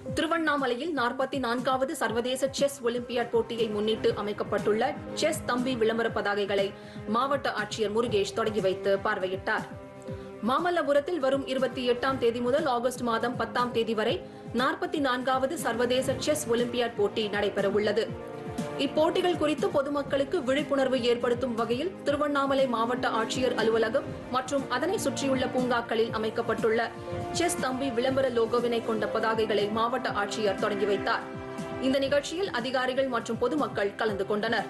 திருவண்ணாமலையில் நாற்பத்தி நான்காவது சர்வதேச செஸ் ஒலிம்பியாட் போட்டியை முன்னிட்டு அமைக்கப்பட்டுள்ள செஸ் தம்பி விளம்பர பதாகைகளை மாவட்ட ஆட்சியர் முருகேஷ் தொடங்கி வைத்து பார்வையிட்டார் மாமல்லபுரத்தில் வரும் இருபத்தி எட்டாம் தேதி முதல் ஆகஸ்ட் மாதம் பத்தாம் தேதி வரை நாற்பத்தி நான்காவது சர்வதேச செஸ் ஒலிம்பியாட் போட்டி நடைபெறவுள்ளது இப்போட்டிகள் குறித்து பொதுமக்களுக்கு விழிப்புணர்வு ஏற்படுத்தும் வகையில் திருவண்ணாமலை மாவட்ட ஆட்சியர் அலுவலகம் மற்றும் அதனை சுற்றியுள்ள பூங்காக்களில் அமைக்கப்பட்டுள்ள செஸ் தம்பி விளம்பர லோகோவினை கொண்ட பதாகைகளை மாவட்ட ஆட்சியர் தொடங்கி வைத்தார் இந்த நிகழ்ச்சியில் அதிகாரிகள் மற்றும் பொதுமக்கள் கலந்து கொண்டனர்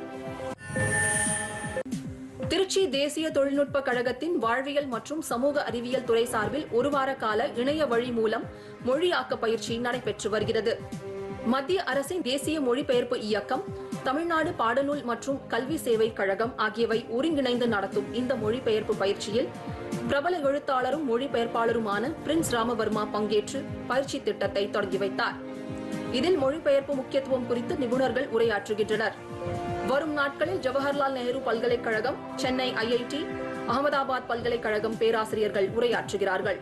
திருச்சி தேசிய தொழில்நுட்ப கழகத்தின் வாழ்வியல் மற்றும் சமூக அறிவியல் துறை சார்பில் ஒரு வார கால இணைய வழி மூலம் மொழியாக்க பயிற்சி நடைபெற்று வருகிறது மத்திய அரசின் தேசிய மொழிபெயர்ப்பு இயக்கம் தமிழ்நாடு பாடநூல் மற்றும் கல்வி சேவை கழகம் ஆகியவை ஒருங்கிணைந்து நடத்தும் இந்த மொழிபெயர்ப்பு பயிற்சியில் பிரபல எழுத்தாளரும் மொழிபெயர்ப்பாளருமான பிரின்ஸ் ராமவர்மா பங்கேற்று பயிற்சி திட்டத்தை தொடங்கி வைத்தார் இதில் மொழிபெயர்ப்பு முக்கியத்துவம் குறித்து நிபுணர்கள் உரையாற்றுகின்றனர் வரும் நாட்களில் ஜவஹர்லால் நேரு பல்கலைக்கழகம் சென்னை ஐஐடி அகமதாபாத் பல்கலைக்கழகம் பேராசிரியர்கள் உரையாற்றுகிறார்கள்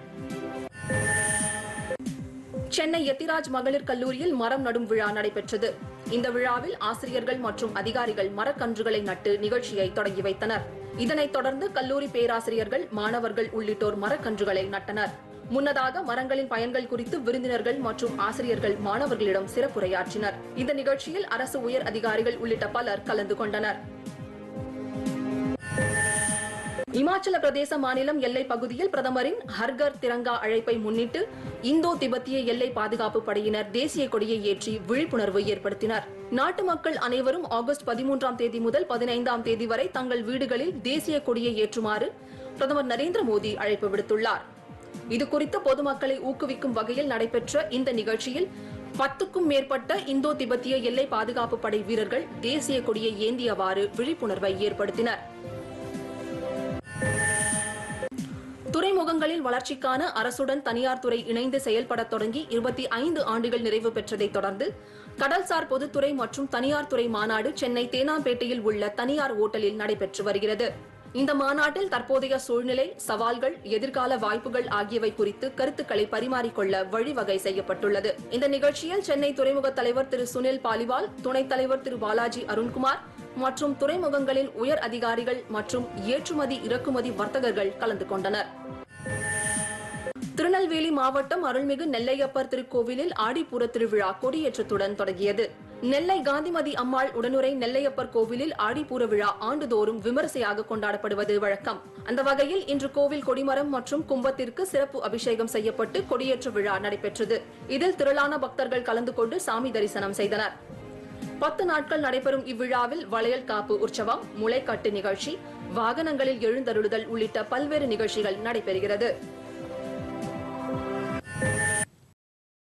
சென்னை எத்திராஜ் மகளிர் கல்லூரியில் மரம் நடும் விழா நடைபெற்றது இந்த விழாவில் ஆசிரியர்கள் மற்றும் அதிகாரிகள் மரக்கன்றுகளை நட்டு நிகழ்ச்சியை தொடங்கி வைத்தனர் இதனைத் தொடர்ந்து கல்லூரி பேராசிரியர்கள் மாணவர்கள் உள்ளிட்டோர் மரக்கன்றுகளை நட்டனர் முன்னதாக மரங்களின் பயன்கள் குறித்து விருந்தினர்கள் மற்றும் ஆசிரியர்கள் மாணவர்களிடம் சிறப்புரையாற்றினர் இந்த நிகழ்ச்சியில் அரசு உயர் அதிகாரிகள் உள்ளிட்ட பலர் கலந்து கொண்டனர் இமாச்சல பிரதேச மாநிலம் எல்லை பகுதியில் பிரதமரின் ஹர்கர் திரங்கா அழைப்பை முன்னிட்டு இந்தோ திபெத்திய எல்லை பாதுகாப்பு படையினர் தேசிய கொடியை ஏற்றி விழிப்புணர்வு ஏற்படுத்தினர் நாட்டு மக்கள் அனைவரும் ஆகஸ்ட் பதிமூன்றாம் தேதி முதல் பதினைந்தாம் தேதி வரை தங்கள் வீடுகளில் தேசிய கொடியை ஏற்றுமாறு பிரதமர் நரேந்திர மோடி அழைப்பு விடுத்துள்ளார் இதுகுறித்து பொதுமக்களை ஊக்குவிக்கும் வகையில் நடைபெற்ற இந்த நிகழ்ச்சியில் பத்துக்கும் மேற்பட்ட இந்தோ திபெத்திய எல்லை பாதுகாப்பு படை வீரர்கள் தேசிய கொடியை ஏந்தியவாறு விழிப்புணர்வை ஏற்படுத்தினர் துறைமுகங்களில் வளர்ச்சிக்கான அரசுடன் தனியார் துறை இணைந்து செயல்படத் தொடங்கி இருபத்தி ஐந்து ஆண்டுகள் நிறைவு பெற்றதைத் தொடர்ந்து கடல்சார் பொதுத்துறை மற்றும் தனியார் துறை மாநாடு சென்னை தேனாம்பேட்டையில் உள்ள தனியார் ஓட்டலில் நடைபெற்று வருகிறது இந்த மாநாட்டில் தற்போதைய சூழ்நிலை சவால்கள் எதிர்கால வாய்ப்புகள் ஆகியவை குறித்து கருத்துக்களை பரிமாறிக்கொள்ள வழிவகை செய்யப்பட்டுள்ளது இந்த நிகழ்ச்சியில் சென்னை துறைமுக தலைவர் திரு சுனில் பாலிவால் துணைத் தலைவர் திரு பாலாஜி அருண்குமார் மற்றும் துறைமுகங்களின் உயர் அதிகாரிகள் மற்றும் ஏற்றுமதி இறக்குமதி வர்த்தகர்கள் கலந்து கொண்டனர் திருநெல்வேலி மாவட்டம் அருள்மிகு நெல்லையப்பர் திருக்கோவிலில் ஆடிப்பூர திருவிழா கொடியேற்றத்துடன் தொடங்கியது நெல்லை காந்திமதி அம்மாள் உடனுரை நெல்லையப்பர் கோவிலில் ஆடிப்பூர விழா ஆண்டுதோறும் விமரிசையாக கொண்டாடப்படுவது வழக்கம் அந்த வகையில் இன்று கோவில் கொடிமரம் மற்றும் கும்பத்திற்கு சிறப்பு அபிஷேகம் செய்யப்பட்டு கொடியேற்ற விழா நடைபெற்றது இதில் திரளான பக்தர்கள் கலந்து கொண்டு சாமி தரிசனம் செய்தனர் பத்து நாட்கள் நடைபெறும் இவ்விழாவில் வளையல் காப்பு உற்சவம் முளைக்கட்டு நிகழ்ச்சி வாகனங்களில் எழுந்தருளுதல் உள்ளிட்ட பல்வேறு நிகழ்ச்சிகள் நடைபெறுகிறது